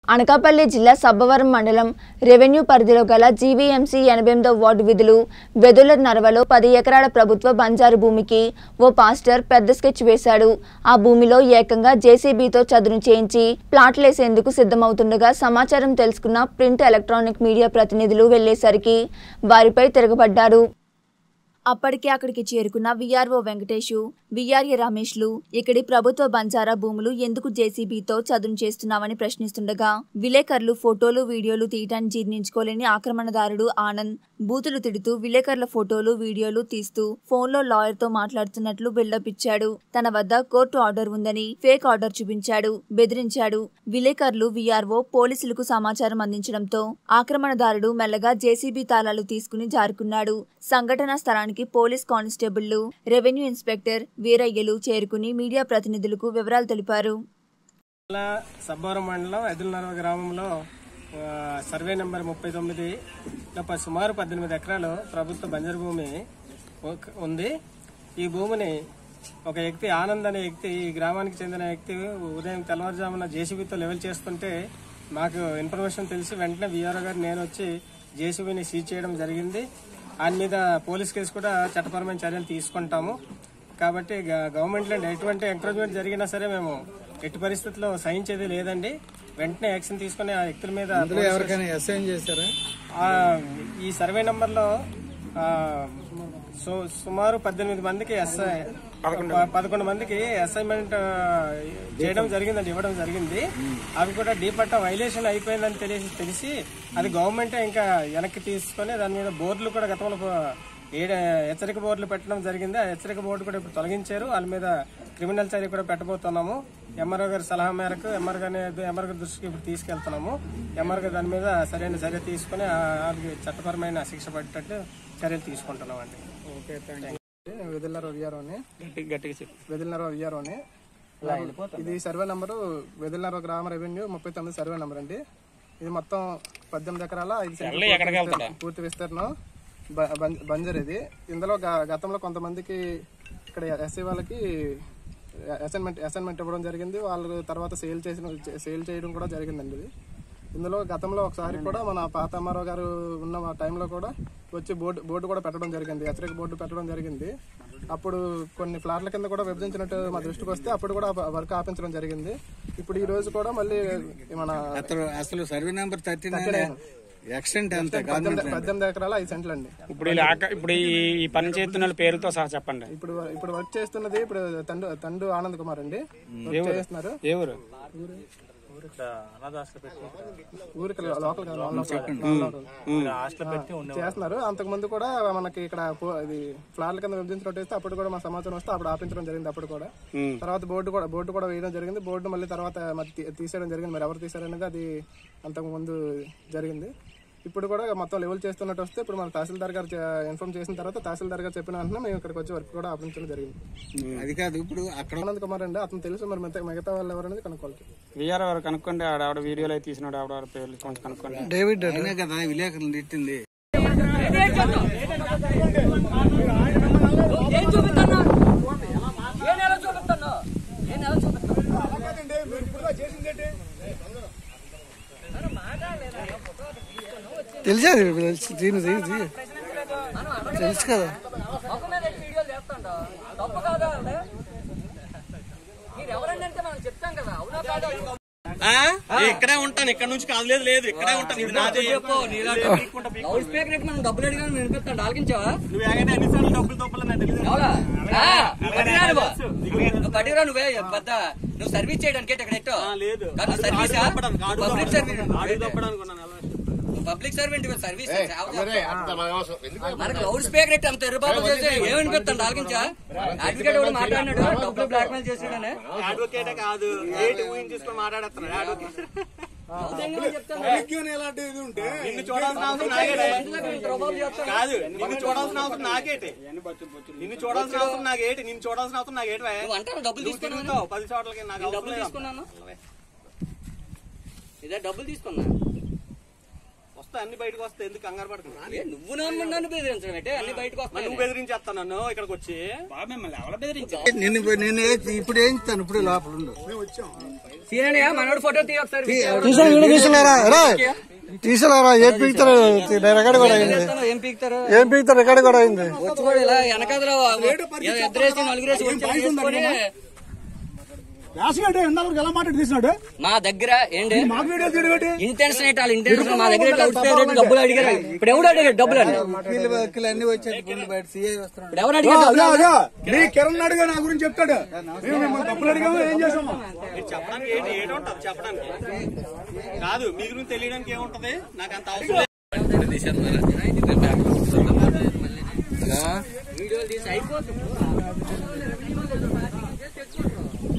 అనకాపల్లి జిల్లా సబ్బవరం మండలం రెవెన్యూ పరిధిలో గల జీవీఎంసీ ఎనభై ఎనిమిదో వార్డు విధులు వెదుల నరవలో పది ఎకరాల ప్రభుత్వ బంజారు భూమికి ఓ పాస్టర్ పెద్ద స్కెచ్ వేశాడు ఆ భూమిలో ఏకంగా జేసీబీతో చదును చేయించి ప్లాట్లేసేందుకు సిద్ధమవుతుండగా సమాచారం తెలుసుకున్న ప్రింట్ ఎలక్ట్రానిక్ మీడియా ప్రతినిధులు వెళ్లేసరికి వారిపై తిరగబడ్డారు అప్పటికే అక్కడికి చేరుకున్న విఆర్ఓ వెంకటేషు విఆర్ఏ రమేష్లు ఇక్కడి ప్రభుత్వ బంజారా భూములు ఎందుకు జేసీబీతో చదును చేస్తున్నామని ప్రశ్నిస్తుండగా విలేకరులు ఫోటోలు వీడియోలు తీయటాన్ని జీర్ణించుకోలేని ఆక్రమణదారుడు ఆనంద్ బూతులు తిడుతూ విలేకరుల ఫోటోలు వీడియోలు తీస్తూ ఫోన్లో లాయర్ తో మాట్లాడుతున్నట్లు బిల్డప్ ఇచ్చాడు తన వద్ద కోర్టు ఆర్డర్ ఉందని ఫేక్ ఆర్డర్ చూపించాడు బెదిరించాడు విలేకరులు విఆర్ఓ పోలీసులకు సమాచారం అందించడంతో ఆక్రమణదారుడు మెల్లగా జేసీబీ తాళాలు తీసుకుని జారుకున్నాడు సంఘటనా స్థలానికి పోలీస్ కానిస్టేబుళ్లు రెవెన్యూ ఇన్స్పెక్టర్ వీరయ్యలు చేరుకుని మీడియా ప్రతినిధులకు వివరాలు తెలిపారు జిల్లా సబ్బవరం మండలం ఎదులనరవ గ్రామంలో ఆ, సర్వే నెంబర్ ముప్పై తొమ్మిది సుమారు పద్దెనిమిది ఎకరాలు ప్రభుత్వ బంజరు భూమి ఒక- ఉంది ఈ భూమిని ఒక వ్యక్తి ఆనంద్ అనే వ్యక్తి ఈ గ్రామానికి చెందిన వ్యక్తి ఉదయం తెల్లవారుజామున జేసీబీతో లెవెల్ చేస్తుంటే మాకు ఇన్ఫర్మేషన్ తెలిసి వెంటనే విఆర్ఓ గారు నేను వచ్చి జేసీబీని సీజ్ చేయడం జరిగింది ఆయన మీద పోలీస్ కేసు కూడా చట్టపరమైన చర్యలు తీసుకుంటాము కాబట్టి గ- గవర్నమెంట్ లో ఎటువంటి ఎంకరేజ్మెంట్ జరిగినా సరే మేము ఎట్టి పరిస్థితుల్లో సహించేది లేదండి వెంటనే యాక్షన్ తీసుకుని ఆ వ్యక్తుల మీద ఎవరికైనా అసైన్ చేశారా ఆ, ఈ సర్వే నంబర్లో ఆ, సు- సుమారు పద్దెనిమిది మందికి ఎస్ఐ ప- పదకొండు మందికి అసైన్మెంట్ ఆ, చేయడం జరిగిందండి ఇవ్వడం జరిగింది అవి కూడా డీ పట్టా వైలేషన్ అయిపోయిందని తెలిసి తెలిసి అది గవర్నమెంటే ఇంకా వెనక్కి తీసుకొని దాని మీద బోర్డులు కూడా గతంలో పో- ఏడ హెచ్చరిక బోర్డులు పెట్టడం జరిగింది ఆ హెచ్చరిక బోర్డు కూడా ఇప్పుడు తొలగించారు వాళ్ళ మీద క్రిమినల్ చర్య కూడా పెట్టబోతున్నాము ఎంఆర్ఓ గారి సలహా మేరకు ఎంఆర్ గారి ఎంఆర్ గారి దృష్టికి ఇప్పుడు తీసుకెళ్తున్నాము ఎంఆర్ గారు దాని మీద సరైన చర్య తీసుకుని ఆ- వాళ్ళకి చట్టపరమైన శిక్ష పడేటట్టు చర్యలు తీసుకుంటున్నాం అండి వెదిల్లర విఆర్ఓని వెదిల్లర విఆర్ఓని ఇది సర్వే నంబరు వెదిల్లర గ్రామ రెవెన్యూ ముప్పై తొమ్మిది సర్వే నంబర్ అండి ఇది మొత్తం పద్దెనిమిది ఎకరాల ఐదు సెంట్లు పూర్తి విస్తీర్ణం- పూర్తి విస్తీర్ణం బ- బం- బంజర్ ఇది ఇందులో గ- గతంలో కొంతమందికి ఇక్కడ ఎస్సీ వాళ్ళకి అసైన్మెంట్ అసైన్మెంట్ ఇవ్వడం జరిగింది వాళ్ళు తర్వాత సేల్ చేసిన సేల్ చేయడం కూడా జరిగిందండి ఇది ఇందులో గతంలో ఒకసారి కూడా మన పాత అమ్మారావు గారు ఉన్న ఆ టైంలో కూడా వచ్చి బోర్డు బోర్డు కూడా పెట్టడం జరిగింది హెచ్చరిక బోర్డు పెట్టడం జరిగింది అప్పుడు కొన్ని ఫ్లాట్ల కింద కూడా విభజించినట్టు మా దృష్టికి వస్తే అప్పుడు కూడా ఆ వర్క్ ఆపించడం జరిగింది ఇప్పుడు ఈ రోజు కూడా మళ్ళీ మన అసలు అసలు సర్వే నెంబర్ థర్టీ ఎక్స్టెంట్ ఎంత పద్దెనిమిది పద్దెనిమిది ఎకరాల ఐదు సెంట్లు అండి ఇప్పుడు ఈ ఆక- ఇప్పుడు ఈ- ఈ పని చేస్తున్న వాళ్ళ పేరుతో సహా చెప్పండి ఇప్పుడు ఇప్పుడు వర్క్ చేస్తున్నది ఇప్పుడు తండు తండు ఆనంద్ కుమార్ అండి వర్క్ చేస్తున్నారు ఏ ఊరు ఊరికి లోకల్ కాదు, లోకల్. చేస్తున్నారు అంతకు ముందు కూడా మనకి ఇక్కడ పో- ఇది ఫ్లాట్ల కింద విభజించినట్టు వేస్తే అప్పుడు కూడా మా సమాచారం వస్తే అప్పుడు ఆపించడం జరిగింది అప్పుడు కూడా తర్వాత బోర్డు కూడా బోర్డు కూడా వేయడం జరిగింది బోర్డు మళ్ళీ తర్వాత మరి తీ- తీసేయడం జరిగింది మరి ఎవరు తీసారనేది అది అంతకు ముందు జరిగింది ఇప్పుడు కూడా మొత్తం లెవెల్ చేస్తున్నట్టు వస్తే ఇప్పుడు మన తహసీల్దార్ గారు చే- ఇన్ఫార్మ్ చేసిన తర్వాత తహసీల్దార్ గారు చెప్పిన వెంటనే మేము ఇక్కడికి వచ్చి వర్క్ కూడా ఆపించడం జరిగింది అది కాదు ఇప్పుడు అక్కడ ఆనంద్ కుమార్ అండి అతను తెలుసు మరి మిగతా మిగతా వాళ్ళు ఎవరనేది కనుక్కోవాలి విఆర్ ఎవరు కనుక్కోండి ఆడ ఆవిడ వీడియోలో అయితే తీసినాడు ఆవిడ ఆవిడ పేర్లు కొంచెం కనుక్కోండి డేవిడ్ అయినా కదా విలేకరులు తిట్టింది ఏం చూపిస్తున్నా ఏ నెల చూపిస్తున్నా ఏ నెల చూపిస్తున్నా తెలిసా దీని తెలుసు కదా ఒక మీద ఎట్టి వీడియోలు చేస్తాండా తప్పు కాదా అది? మీరు ఎవరండి అంటే మనం చెప్తాం కదా అవునా కాదా ఇక్కడే ఉంటాను ఇక్కడ నుంచి కాదు లేదు ఇక్కడే ఉంటాను ఇది నాదే లౌడ్ స్పీకర్ పెట్టి మనం డబ్బులు అడిగా వినిపిస్తాను ఆలకించావా నువ్వు ఏమైనా ఎన్నిసార్లు డబ్బులు తప్పులు నాకు తెలియదు ఎవరా పడిరా నువ్వు పడిరా నువ్వే పెద్ద నువ్వు సర్వీస్ చేయడానికి ఏంటి అక్కడ ఎట్టో లేదు కాదు సర్వీసా పబ్లిక్ సర్వీస్ ఆడు తప్పడానికి పబ్లిక్ సర్వెంట్ సర్వీస్ మనకు లౌడ్ స్పీకర్ ఎట్టి అంత ఎరుబాబు చేసి ఏమనిపిస్తాను ఆలకించా అడ్వకేట్ కూడా మాట్లాడినాడు డబ్బులు బ్లాక్ మెయిల్ చేసాడనే అడ్వకేటే కాదు ఏంటి ఊహించుకొని మాట్లాడేస్తున్నాడు అడ్వకేట్ నిన్ను చూడాల్సిన అవసరం నాకేటే కాదు నిన్ను చూడాల్సిన అవసరం నాకేటి నిన్ను చూడాల్సిన అవసరం నాకేటి నిన్ను చూడాల్సిన అవసరం నాకేటి నువ్వు అంటావు డబ్బులు నువ్వు తీసుకున్నాను తిరుగుతావు పది చోట్లకి నాకు అవసరం డబ్బులు లేదు. తీసుకున్నాను ఇదే డబ్బులు తీసుకున్నా వస్తా అన్ని బయటకు వస్తే ఎందుకు కంగారు పడుతుంది ఏ, నువ్వు నన్ను నన్ను బెదిరించడం అంటే అన్ని బయటకు మరి వస్తాయి నువ్వు బెదిరించేస్తా నన్ను ఇక్కడికి వచ్చి బాబు మిమ్మల్ని ఎవరు బెదిరించారు నిన్ను నేను ఏ- ఇప్పుడు ఏం ఇస్తాను ఇప్పుడు లోపల ఉండు సీనయ్య మనోడు ఫోటో తీయ ఒకసారి తీసాను వీడియో తీసినారా రా తీసినారా ఏం పీకుతారు రికార్డు కూడా అయింది ఏం పీకుతారు ఏం పీకుతారు రికార్డు కూడా అయింది వచ్చి కూడా ఇలా వెనకాదలో ఎద్దరేసి నలుగురేసి వచ్చి ఇలా చేసుకొని రాసిగడ్డ ఎంతవరకు ఎలా మాట్లాడి తీసినాడు మా దగ్గర ఏంటి మాకు వీడియో తీయబెట్టి ఇంటెన్షన్ ఏంటి వాళ్ళ ఇంటెన్షన్ మా దగ్గర ఇట్లా వస్తే రేపు డబ్బులు అడిగారు ఇప్పుడు ఎవడు అడిగాడు డబ్బులు అని వకీలు వకీలు అన్ని వచ్చాయి గుండు బయట సీఐ వస్తున్నాడు ఇప్పుడు ఎవరు అడిగాడు డబ్బులు అదే నీ కిరణ్ అడిగా నా గురించి చెప్తాడు మేము మిమ్మల్ని తప్పులు అడిగాము ఏం చేసాము మీరు చెప్పడానికి ఏంటి ఏంటి ఉంటుంది చెప్పడానికి కాదు మీ గురించి తెలియడానికి ఏముంటది నాకు అంత అవసరం లేదు. వీడియోలు తీసి అయిపోతుంది